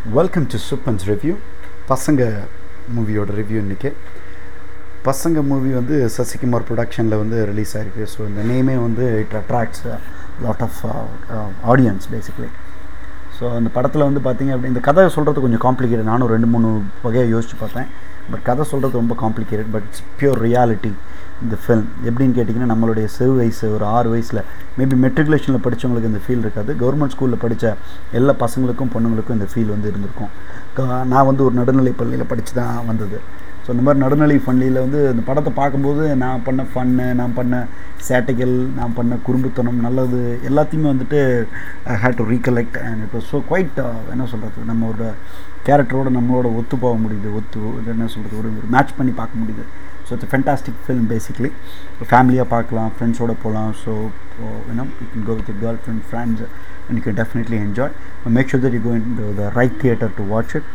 welcome to சூப்பன்ஸ் review பசங்க மூவியோட review இன்றைக்கி பசங்க மூவி வந்து சசிகுமார் ப்ரொடக்ஷனில் வந்து ரிலீஸ் ஆகிருக்கு ஸோ இந்த நேமே வந்து it attracts lot of audience basically so அந்த படத்தில் வந்து பார்த்தீங்க அப்படி இந்த கதை சொல்கிறது கொஞ்சம் காம்ப்ளிகேட்டட் நானும் ரெண்டு மூணு வகையாக யோசிச்சு பார்த்தேன் பட் கதை சொல்கிறது ரொம்ப complicated but it's pure reality இந்த ஃபில்ம் எப்படின்னு கேட்டிங்கன்னா நம்மளுடைய சிறு வயசு ஒரு ஆறு வயசில் மேபி மெட்ரிகுலேஷனில் படித்தவங்களுக்கு இந்த ஃபீல் இருக்காது கவர்மெண்ட் ஸ்கூலில் படித்த எல்லா பசங்களுக்கும் பொண்ணுங்களுக்கும் இந்த ஃபீல் வந்து இருந்திருக்கும் க- நான் வந்து ஒரு நடுநிலை பள்ளியில் படித்து தான் வந்தது ஸோ இந்த மாதிரி நடுநிலை பள்ளியில் வந்து இந்த படத்தை பார்க்கும்போது நான் பண்ண ஃபன்னு நான் பண்ண சேட்டைகள் நான் பண்ண குறும்புத்தனம் நல்லது எல்லாத்தையுமே வந்துட்டு I hate to recollect and it was so quite என்ன சொல்கிறது நம்மளோட கேரக்டரோட நம்மளோட ஒத்து போக முடியுது ஒத்து இது என்ன சொல்கிறது ஒரு மேட்ச் பண்ணி பார்க்க முடியுது so it's fantastic film basically ஃபேமிலியாக பார்க்கலாம் ஃப்ரெண்ட்ஸோட போகலாம் so you know you can go with girlfriend friends and you can definitely enjoy make sure that you go in the right theatre to watch it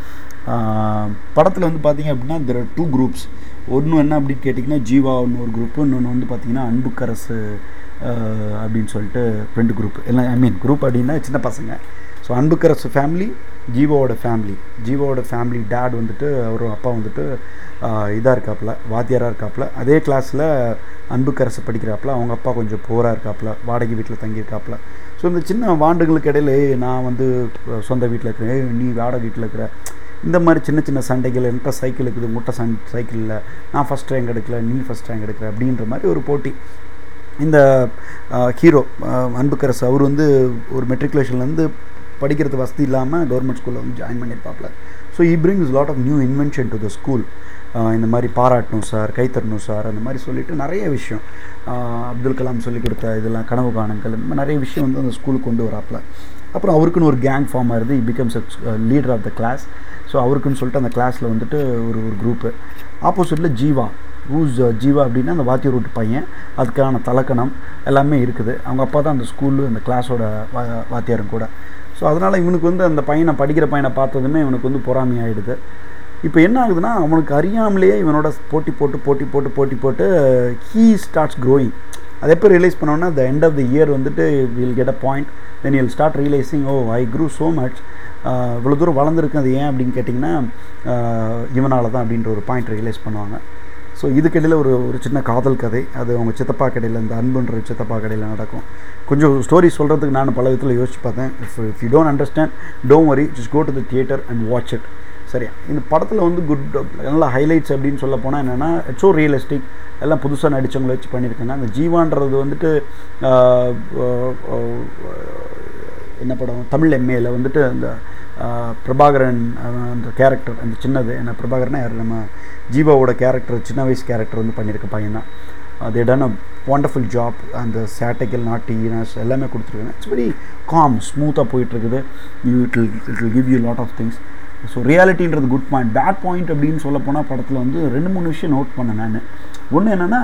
படத்தில் வந்து பார்த்தீங்க அப்படின்னா there are two groups ஒன்று என்ன அப்படின்னு கேட்டிங்கன்னா ஜீவா ஒன்று ஒரு குரூப்பு இன்னொன்று வந்து பார்த்தீங்கன்னா அன்புக்கரசு ஆஹ், அப்படின்னு சொல்லிட்டு ரெண்டு குரூப் எல்லாம் ஐ மீன் குரூப் அப்படின்னா சின்ன பசங்க ஸோ அன்புக்கரசு ஃபேமிலி ஜீவாவோட ஃபேமிலி ஜீவாவோட ஃபேமிலி டேட் வந்துட்டு அவர் அப்பா வந்துட்டு இதாக இருக்காப்புல வாத்தியாராக இருக்காப்புல அதே கிளாஸில் அன்புக்கரசு படிக்கிறாப்புல அவங்க அப்பா கொஞ்சம் போராக இருக்காப்புல வாடகை வீட்டில் தங்கியிருக்காப்புல ஸோ இந்த சின்ன வாண்டுகளுக்கு இடையில "ஏய், நான் வந்து அஹ், சொந்த வீட்டில் இருக்கிறேன் "ஏய், நீ வாடகை வீட்டில் இருக்கிற இந்த மாதிரி சின்ன சின்ன சண்டைகள் என்கிட்ட சைக்கிள் இருக்குது உங்கள்கிட்ட சண் சைக்கிள் இல்லை நான் ஃபஸ்ட் ரேங்க் எடுக்கல நீ ஃபஸ்ட் ரேங்க் எடுக்கிற அப்படின்ற மாதிரி ஒரு போட்டி இந்த ஹீரோ அன்புக்கரசு அவர் வந்து ஒரு மெட்ரிகுலேஷன்லேருந்து படிக்கிறது வசதி இல்லாமல் கவர்மெண்ட் ஸ்கூலில் வந்து ஜாயின் பண்ணியிருப்பாப்ல so he brings lot of new invention to the school இந்த மாதிரி பாராட்டணும் சார் கைத்தரணும் சார் அந்த மாதிரி சொல்லிட்டு நிறைய விஷயம் ஆஹ் அப்துல் கலாம் சொல்லி கொடுத்த இதெல்லாம் கனவு காணுங்கள் இந்த மாதிரி நிறைய விஷயம் வந்து அந்த ஸ்கூலுக்கு கொண்டு வராப்புல அப்புறம் அவருக்குன்னு ஒரு கேங் ஃபார்ம் ஆகுது he becomes leader of the class so அவருக்குன்னு சொல்லிட்டு அந்த கிளாஸில் வந்துட்டு ஒரு ஒரு குரூப்பு ஆப்போசிட்டில் ஜீவா ஊஸ் ஜீவா அப்படின்னா அந்த வாத்திய ரூட் பையன் அதுக்கான தலக்கணம் எல்லாமே இருக்குது அவங்க அப்பா தான் அந்த ஸ்கூலு அந்த கிளாஸோட வா வாத்தியாரும் கூட ஸோ அதனால் இவனுக்கு வந்து அந்த பையனை படிக்கிற பையனை பார்த்ததுமே இவனுக்கு வந்து பொறாமை ஆகிடுது இப்போ என்ன ஆகுதுன்னா அவனுக்கு அறியாமலேயே இவனோட போட்டி போட்டு போட்டி போட்டு போட்டி போட்டு ஹீ ஸ்டார்ட்ஸ் க்ரோயிங் அது எப்போ ரியலைஸ் பண்ணோன்னா the end of the year வந்துட்டு will get a point then you'll start realising oh I grew so much இவ்வளோ தூரம் வளர்ந்துருக்கு அது ஏன் அப்படின்னு கேட்டிங்கன்னா இவனால தான் அப்படின்ற ஒரு பாயிண்ட் ரியலைஸ் பண்ணுவாங்க ஸோ இதுக்கிடையில் ஒரு ஒரு சின்ன காதல் கதை அது அவங்க சித்தப்பா கடையில் இந்த அன்புன்ற சித்தப்பா கடையில் நடக்கும் கொஞ்சம் ஸ்டோரி சொல்கிறதுக்கு நான் பல விதத்தில் யோசிச்சு பார்த்தேன் if if you don't understand don't worry just go to the theatre and watch it சரியா இந்த படத்தில் வந்து குட் நல்ல ஹைலைட்ஸ் அப்படின்னு சொல்ல போனால் என்னென்னா இட்ஸ் ஸோ ரியலிஸ்டிக் எல்லாம் புதுசாக நடித்தவங்களை வச்சு பண்ணியிருக்காங்க அந்த ஜீவான்றது வந்துட்டு ஆஹ், ஆஹ், என்ன படம் தமிழ் எம்ஏல வந்துட்டு அந்த ஆஹ், பிரபாகரன் அவன் அந்த கேரக்டர் அந்த சின்னது என்ன பிரபாகரனா யார் நம்ம ஜீவாவோட கேரக்டர் சின்ன வயசு கேரக்டர் வந்து பண்ணியிருக்க பையன் தான் they done a wonderful job அந்த சேட்டைகள் நாட்டினஸ் எல்லாமே கொடுத்துருக்காங்க இட்ஸ் வெரி காம் ஸ்மூத்தாக போயிட்டுருக்குது you it will it will give you lot of things so ரியாலிட்டின்றது குட் பாயிண்ட் பேட் பாயிண்ட் அப்படின்னு சொல்ல போனால் படத்தில் வந்து ரெண்டு மூணு விஷயம் நோட் பண்ணேன் நான் ஒன்று என்னென்னா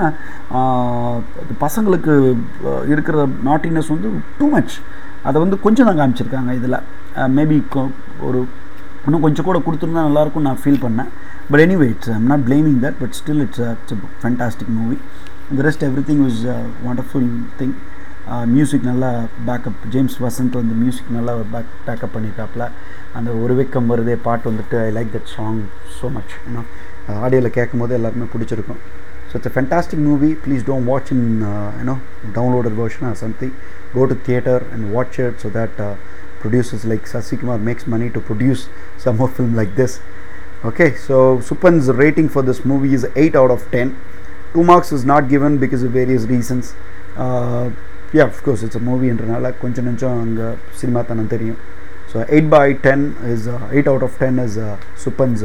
பசங்களுக்கு ஆஹ், இருக்கிற நாட்டினஸ் வந்து டூ மச் அதை வந்து கொஞ்சம் தான் காமிச்சிருக்காங்க இதில் மேபி ஒரு இன்னும் கொஞ்சம் கூட கொடுத்துருந்தா நல்லாயிருக்கும் நான் ஃபீல் பண்ணேன் but anyway it's I'm not blaming that but still it's it's fantastic movie the rest everything was a wonderful thing music நல்லா பேக்கப் ஜேம்ஸ் வசந்த் வந்து மியூசிக் நல்லா பேக் பேக்கப் பண்ணியிருக்காப்புல அந்த ஒரு வெக்கம் வருதே பாட்டு வந்துட்டு I like that song so much ஏன்னா ஆடியோவில் கேட்கும் போது எல்லாருமே பிடிச்சிருக்கும் so it's a fantastic movie please don't watch in you know downloaded version or something go to theater and watch it so that uh, producers like Sasikumar makes money to produce some more film like this okay so Supan's rating for this movie is 8 out of 10 two marks is not given because of various reasons uh, yeah of course it's a movie என்றனால கொஞ்சம் கொஞ்சம் அங்கே cinema தனம் தெரியும் so eight by ten is eight out of ten is Suppan's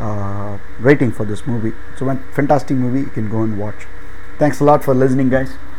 rating for this movie so fantastic movie you can go and watch thanks a lot for listening guys